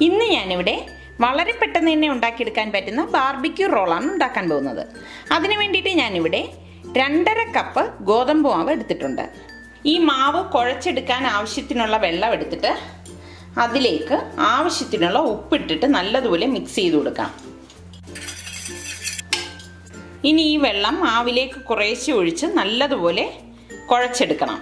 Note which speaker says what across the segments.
Speaker 1: ഇന്ന് ഞാനിവിടെ വളരെ പെട്ടെന്ന് തന്നെ ഉണ്ടാക്കിയെടുക്കാൻ പറ്റുന്ന ബാർബിക്യൂ റോളാണ് ഉണ്ടാക്കാൻ പോകുന്നത് അതിനു വേണ്ടിയിട്ട് ഞാനിവിടെ രണ്ടര കപ്പ് ഗോതമ്പ് മാവ് എടുത്തിട്ടുണ്ട് ഈ മാവ് കുഴച്ചെടുക്കാൻ ആവശ്യത്തിനുള്ള വെള്ളം എടുത്തിട്ട് അതിലേക്ക് ആവശ്യത്തിനുള്ള ഉപ്പിട്ടിട്ട് നല്ലതുപോലെ മിക്സ് ചെയ്ത് കൊടുക്കാം ഇനി ഈ വെള്ളം മാവിലേക്ക് കുറേശ്ശെ ഒഴിച്ച് നല്ലതുപോലെ കുഴച്ചെടുക്കണം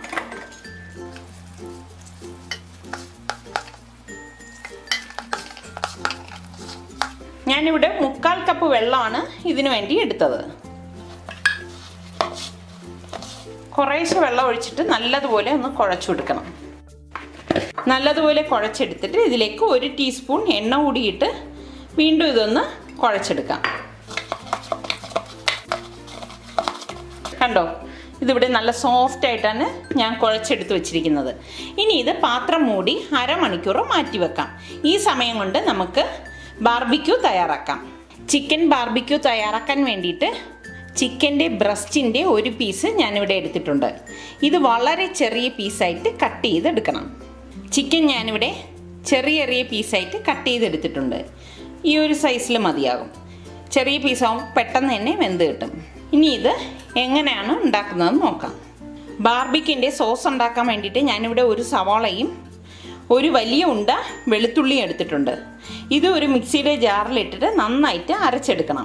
Speaker 1: ഞാനിവിടെ മുക്കാൽ കപ്പ് വെള്ളമാണ് ഇതിനു വേണ്ടി എടുത്തത് കുറേശ്ശെ വെള്ളം ഒഴിച്ചിട്ട് നല്ലതുപോലെ ഒന്ന് കുഴച്ചു കൊടുക്കണം നല്ലതുപോലെ കുഴച്ചെടുത്തിട്ട് ഇതിലേക്ക് ഒരു ടീസ്പൂൺ എണ്ണ കൂടിയിട്ട് വീണ്ടും ഇതൊന്ന് കുഴച്ചെടുക്കാം കണ്ടോ ഇതിവിടെ നല്ല സോഫ്റ്റ് ആയിട്ടാണ് ഞാൻ കുഴച്ചെടുത്ത് വെച്ചിരിക്കുന്നത് ഇനി ഇത് പാത്രം മൂടി അരമണിക്കൂർ മാറ്റി വെക്കാം ഈ സമയം കൊണ്ട് നമുക്ക് ബാർബിക്യൂ തയ്യാറാക്കാം ചിക്കൻ ബാർബിക്യൂ തയ്യാറാക്കാൻ വേണ്ടിയിട്ട് ചിക്കൻ്റെ ബ്രസ്റ്റിൻ്റെ ഒരു പീസ് ഞാനിവിടെ എടുത്തിട്ടുണ്ട് ഇത് വളരെ ചെറിയ പീസായിട്ട് കട്ട് ചെയ്തെടുക്കണം ചിക്കൻ ഞാനിവിടെ ചെറിയ ചെറിയ പീസായിട്ട് കട്ട് ചെയ്തെടുത്തിട്ടുണ്ട് ഈ ഒരു സൈസിൽ മതിയാകും ചെറിയ പീസാവും പെട്ടെന്ന് തന്നെ വെന്ത് കിട്ടും ഇനി ഇത് എങ്ങനെയാണ് ഉണ്ടാക്കുന്നതെന്ന് നോക്കാം ബാർബിക്കിൻ്റെ സോസ് ഉണ്ടാക്കാൻ വേണ്ടിയിട്ട് ഞാനിവിടെ ഒരു സവാളയും ഒരു വലിയ ഉണ്ട വെളുത്തുള്ളിയും എടുത്തിട്ടുണ്ട് ഇത് ഒരു മിക്സിയുടെ ജാറിലിട്ടിട്ട് നന്നായിട്ട് അരച്ചെടുക്കണം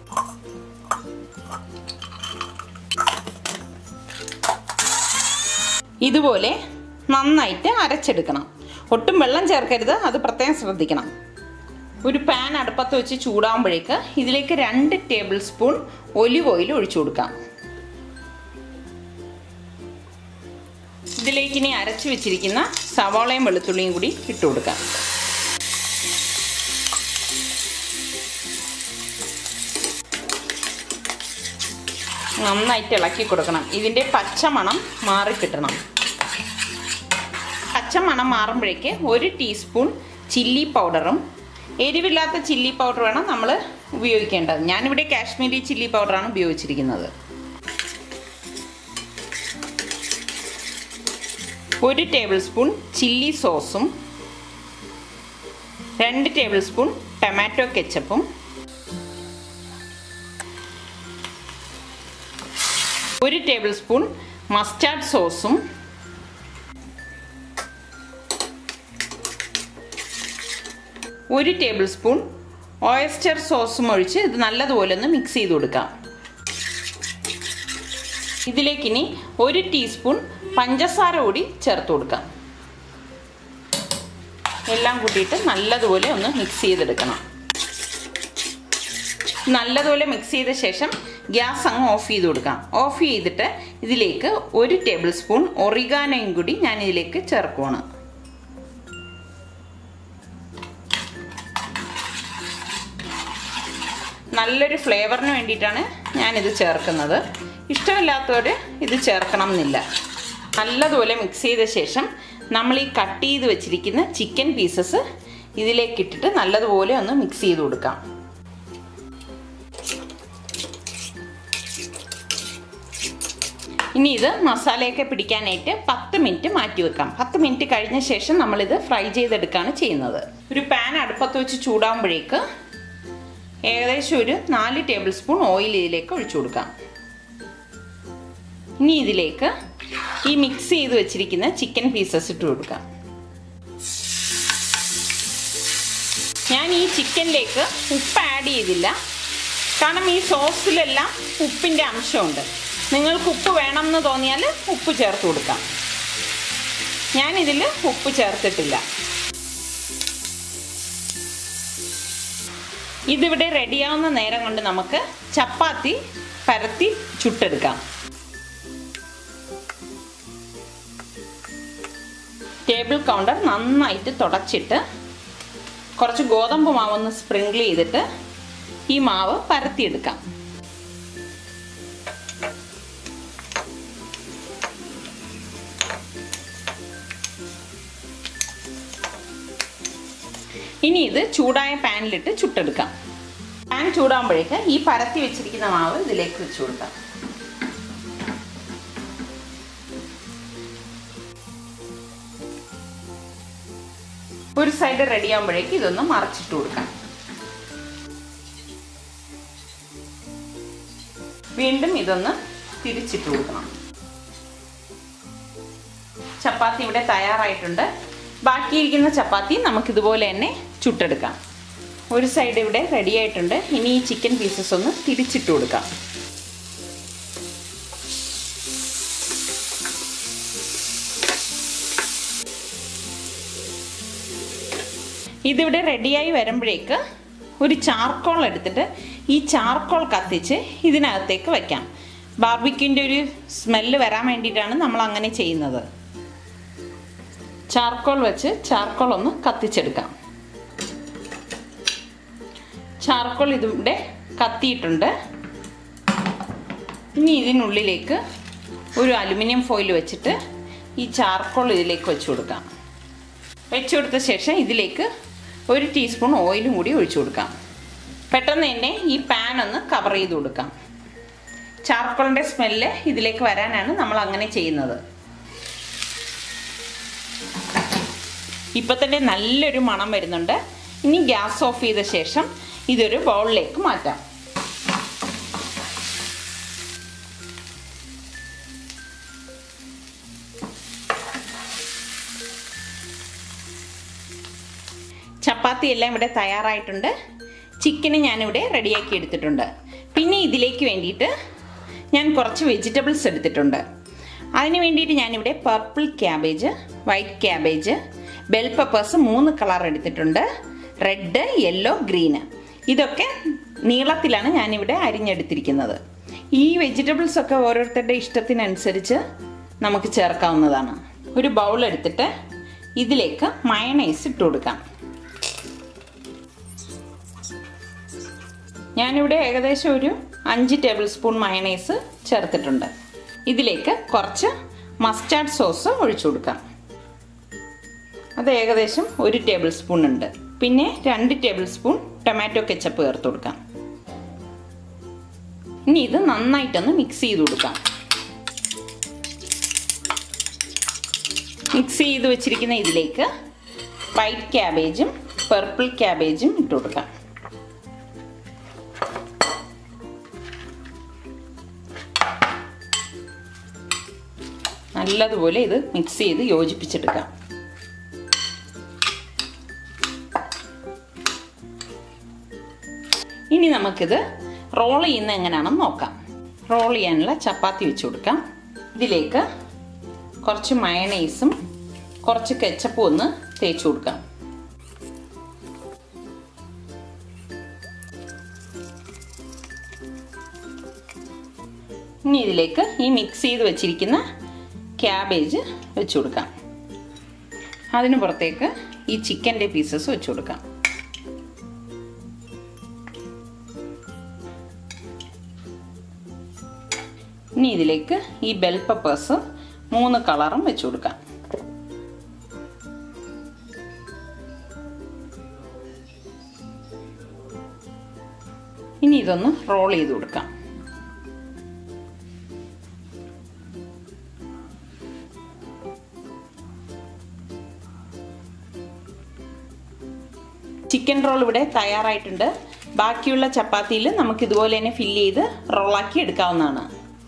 Speaker 1: ഇതുപോലെ നന്നായിട്ട് അരച്ചെടുക്കണം ഒട്ടും വെള്ളം ചേർക്കരുത് അത് പ്രത്യേകം ശ്രദ്ധിക്കണം ഒരു പാൻ അടുപ്പത്ത് വെച്ച് ചൂടാകുമ്പോഴേക്ക് ഇതിലേക്ക് രണ്ട് ടേബിൾ സ്പൂൺ ഒലിവ് ഓയിൽ ഒഴിച്ചു കൊടുക്കാം ഇതിലേക്ക് ഇനി അരച്ചു വെച്ചിരിക്കുന്ന സവാളയും വെളുത്തുള്ളിയും കൂടി ഇട്ട് കൊടുക്കാം നന്നായിട്ട് ഇളക്കി കൊടുക്കണം ഇതിൻ്റെ പച്ചമണം മാറിക്കിട്ടണം പച്ചമണം മാറുമ്പോഴേക്ക് ഒരു ടീസ്പൂൺ ചില്ലി പൗഡറും എരിവില്ലാത്ത ചില്ലി പൗഡർ വേണം നമ്മൾ ഉപയോഗിക്കേണ്ടത് ഞാനിവിടെ കാശ്മീരി ചില്ലി പൗഡറാണ് ഉപയോഗിച്ചിരിക്കുന്നത് ഒരു ടേബിൾ സ്പൂൺ ചില്ലി സോസും രണ്ട് ടേബിൾ സ്പൂൺ ടൊമാറ്റോ കെച്ചപ്പും ഒരു ടേബിൾ സ്പൂൺ മസ്റ്റാർഡ് സോസും ഒരു ടേബിൾ സ്പൂൺ ഓയസ്റ്റർ സോസും ഒഴിച്ച് ഇത് നല്ലതുപോലെ ഒന്ന് മിക്സ് ചെയ്ത് കൊടുക്കാം ഇതിലേക്ക് ഇനി ഒരു ടീസ്പൂൺ പഞ്ചസാര കൂടി ചേർത്ത് കൊടുക്കാം എല്ലാം കൂട്ടിയിട്ട് നല്ലതുപോലെ ഒന്ന് മിക്സ് ചെയ്തെടുക്കണം നല്ലതുപോലെ മിക്സ് ചെയ്ത ശേഷം ഗ്യാസ് അങ്ങ് ഓഫ് ചെയ്ത് കൊടുക്കാം ഓഫ് ചെയ്തിട്ട് ഇതിലേക്ക് ഒരു ടേബിൾ സ്പൂൺ ഒറിഗാനയും കൂടി ഞാൻ ഇതിലേക്ക് ചേർക്കുവാണ് നല്ലൊരു ഫ്ലേവറിന് വേണ്ടിയിട്ടാണ് ഞാനിത് ചേർക്കുന്നത് ഇഷ്ടമില്ലാത്തവർ ഇത് ചേർക്കണം എന്നില്ല നല്ലതുപോലെ മിക്സ് ചെയ്ത ശേഷം നമ്മൾ ഈ കട്ട് ചെയ്ത് വെച്ചിരിക്കുന്ന ചിക്കൻ പീസസ് ഇതിലേക്ക് ഇട്ടിട്ട് നല്ലതുപോലെ ഒന്ന് മിക്സ് ചെയ്ത് കൊടുക്കാം ഇനി ഇത് മസാലയൊക്കെ പിടിക്കാനായിട്ട് പത്ത് മിനിറ്റ് മാറ്റി വെക്കാം പത്ത് മിനിറ്റ് കഴിഞ്ഞ ശേഷം നമ്മളിത് ഫ്രൈ ചെയ്തെടുക്കുകയാണ് ചെയ്യുന്നത് ഒരു പാൻ അടുപ്പത്ത് വെച്ച് ചൂടാകുമ്പോഴേക്ക് ഏകദേശം ഒരു നാല് ടേബിൾ സ്പൂൺ ഓയിൽ ഇതിലേക്ക് ഒഴിച്ചു കൊടുക്കാം ഇനി ഇതിലേക്ക് ഈ മിക്സ് ചെയ്ത് വെച്ചിരിക്കുന്ന ചിക്കൻ പീസസ് ഇട്ട് കൊടുക്കാം ഞാൻ ഈ ചിക്കനിലേക്ക് ഉപ്പ് ആഡ് ചെയ്തില്ല കാരണം ഈ സോസിലെല്ലാം ഉപ്പിൻ്റെ അംശമുണ്ട് നിങ്ങൾക്ക് ഉപ്പ് വേണം എന്ന് തോന്നിയാൽ ഉപ്പ് ചേർത്ത് കൊടുക്കാം ഞാനിതിൽ ഉപ്പ് ചേർത്തിട്ടില്ല ഇതിവിടെ റെഡിയാവുന്ന നേരം കൊണ്ട് നമുക്ക് ചപ്പാത്തി പരത്തി ചുട്ടെടുക്കാം ടേബിൾ കൗണ്ടർ നന്നായിട്ട് തുടച്ചിട്ട് കുറച്ച് ഗോതമ്പ് മാവൊന്ന് സ്പ്രിങ്കിൾ ചെയ്തിട്ട് ഈ മാവ് പരത്തിയെടുക്കാം ഇനി ഇത് ചൂടായ പാനിലിട്ട് ചുട്ടെടുക്കാം പാൻ ചൂടാകുമ്പോഴേക്ക് ഈ പരത്തി വെച്ചിരിക്കുന്ന മാവ് ഇതിലേക്ക് വെച്ച് കൊടുക്കാം ഒരു സൈഡ് റെഡി ആകുമ്പോഴേക്ക് ഇതൊന്ന് മറച്ചിട്ട് കൊടുക്കാം വീണ്ടും ഇതൊന്ന് തിരിച്ചിട്ട് കൊടുക്കണം ചപ്പാത്തി ഇവിടെ തയ്യാറായിട്ടുണ്ട് ബാക്കിയിരിക്കുന്ന ചപ്പാത്തി നമുക്കിതുപോലെ തന്നെ ചുട്ടെടുക്കാം ഒരു സൈഡ് ഇവിടെ റെഡി ആയിട്ടുണ്ട് ഇനി ഈ ചിക്കൻ പീസസ് ഒന്ന് തിരിച്ചിട്ട് കൊടുക്കാം ഇതിവിടെ റെഡിയായി വരുമ്പോഴേക്ക് ഒരു ചാർക്കോൾ എടുത്തിട്ട് ഈ ചാർക്കോൾ കത്തിച്ച് ഇതിനകത്തേക്ക് വെക്കാം ബാർബിക്യൂൻ്റെ ഒരു സ്മെല്ല് വരാൻ വേണ്ടിയിട്ടാണ് നമ്മൾ അങ്ങനെ ചെയ്യുന്നത് ചാർക്കോൾ വെച്ച് ചാർക്കോൾ ഒന്ന് കത്തിച്ചെടുക്കാം ചാർക്കോൾ ഇതിവിടെ കത്തിയിട്ടുണ്ട് ഇനി ഇതിനുള്ളിലേക്ക് ഒരു അലുമിനിയം ഫോയിൽ വെച്ചിട്ട് ഈ ചാർക്കോൾ ഇതിലേക്ക് വെച്ച് കൊടുക്കാം വെച്ച് കൊടുത്ത ശേഷം ഇതിലേക്ക് ഒരു ടീസ്പൂൺ ഓയിലും കൂടി ഒഴിച്ചു കൊടുക്കാം പെട്ടെന്ന് തന്നെ ഈ പാൻ ഒന്ന് കവർ ചെയ്ത് കൊടുക്കാം ചാർക്കോളിൻ്റെ സ്മെല്ല് ഇതിലേക്ക് വരാനാണ് നമ്മൾ അങ്ങനെ ചെയ്യുന്നത് ഇപ്പം തന്നെ നല്ലൊരു മണം വരുന്നുണ്ട് ഇനി ഗ്യാസ് ഓഫ് ചെയ്ത ശേഷം ഇതൊരു ബൗളിലേക്ക് മാറ്റാം ചപ്പാത്തി എല്ലാം ഇവിടെ തയ്യാറായിട്ടുണ്ട് ചിക്കന് ഞാനിവിടെ റെഡിയാക്കി എടുത്തിട്ടുണ്ട് പിന്നെ ഇതിലേക്ക് വേണ്ടിയിട്ട് ഞാൻ കുറച്ച് വെജിറ്റബിൾസ് എടുത്തിട്ടുണ്ട് അതിന് വേണ്ടിയിട്ട് ഞാനിവിടെ purple cabbage white cabbage bell peppers മൂന്ന് കളർ എടുത്തിട്ടുണ്ട് റെഡ് യെല്ലോ ഗ്രീന് ഇതൊക്കെ നീളത്തിലാണ് ഞാനിവിടെ അരിഞ്ഞെടുത്തിരിക്കുന്നത് ഈ വെജിറ്റബിൾസ് ഒക്കെ ഓരോരുത്തരുടെ ഇഷ്ടത്തിനനുസരിച്ച് നമുക്ക് ചേർക്കാവുന്നതാണ് ഒരു ബൗൾ എടുത്തിട്ട് ഇതിലേക്ക് മയണൈസ് ഇട്ട് കൊടുക്കാം ഞാനിവിടെ ഏകദേശം ഒരു അഞ്ച് ടേബിൾ സ്പൂൺ മയണൈസ് ചേർത്തിട്ടുണ്ട് ഇതിലേക്ക് കുറച്ച് മസ്റ്റാർഡ് സോസ് ഒഴിച്ചു കൊടുക്കാം അത് ഏകദേശം ഒരു ടേബിൾ സ്പൂൺ ഉണ്ട് പിന്നെ രണ്ട് ടേബിൾ സ്പൂൺ ടൊമാറ്റോ കെച്ചപ്പ് ചേർത്ത് കൊടുക്കാം ഇനി ഇത് നന്നായിട്ടൊന്ന് മിക്സ് ചെയ്ത് കൊടുക്കാം മിക്സ് ചെയ്ത് വെച്ചിരിക്കുന്ന ഇതിലേക്ക് വൈറ്റ് ക്യാബേജും പർപ്പിൾ ക്യാബേജും ഇട്ട് കൊടുക്കാം നല്ലതുപോലെ ഇത് മിക്സ് ചെയ്ത് യോജിപ്പിച്ചെടുക്കാം ഇനി നമുക്കിത് റോൾ ചെയ്യുന്ന എങ്ങനെയാണെന്ന് നോക്കാം റോൾ ചെയ്യാനുള്ള ചപ്പാത്തി വെച്ച് കൊടുക്കാം ഇതിലേക്ക് കുറച്ച് മയണൈസും കുറച്ച് കെച്ചപ്പും ഒന്ന് തേച്ച് കൊടുക്കാം ഇനി ഇതിലേക്ക് ഈ മിക്സ് ചെയ്ത് വെച്ചിരിക്കുന്ന ക്യാബേജ് വെച്ച് കൊടുക്കാം അതിന് പുറത്തേക്ക് ഈ ചിക്കൻ്റെ പീസസ് വെച്ച് കൊടുക്കാം ഇനി ഇതിലേക്ക് ഈ ബെൽ പെപ്പേഴ്സ് മൂന്ന് കളറും വെച്ച് കൊടുക്കാം ഇനി ഇതൊന്ന് റോൾ ചെയ്ത് കൊടുക്കാം ചിക്കൻ റോൾ ഇവിടെ തയ്യാറായിട്ടുണ്ട് ബാക്കിയുള്ള ചപ്പാത്തിയിൽ നമുക്ക് ഇതുപോലെ തന്നെ ഫില്ല് ചെയ്ത് റോളാക്കി എടുക്കാവുന്നതാണ്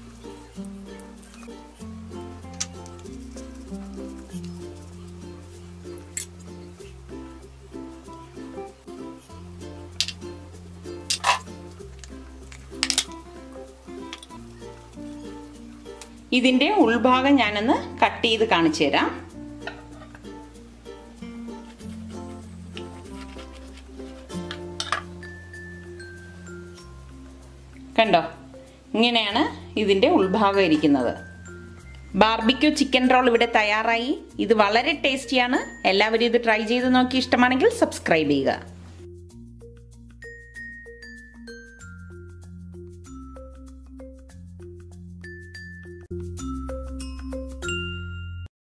Speaker 1: ഇതിൻ്റെ ഉൾഭാഗം ഞാനൊന്ന് കട്ട് ചെയ്ത് കാണിച്ചു തരാം കണ്ടോ ഇങ്ങനെയാണ് ഇതിൻ്റെ ഉൾഭാഗം ഇരിക്കുന്നത് ബാർബിക്യൂ ചിക്കൻ റോൾ ഇവിടെ തയ്യാറായി ഇത് വളരെ ടേസ്റ്റിയാണ് എല്ലാവരും ഇത് ട്രൈ ചെയ്ത് നോക്കി ഇഷ്ടമാണെങ്കിൽ സബ്സ്ക്രൈബ് ചെയ്യുക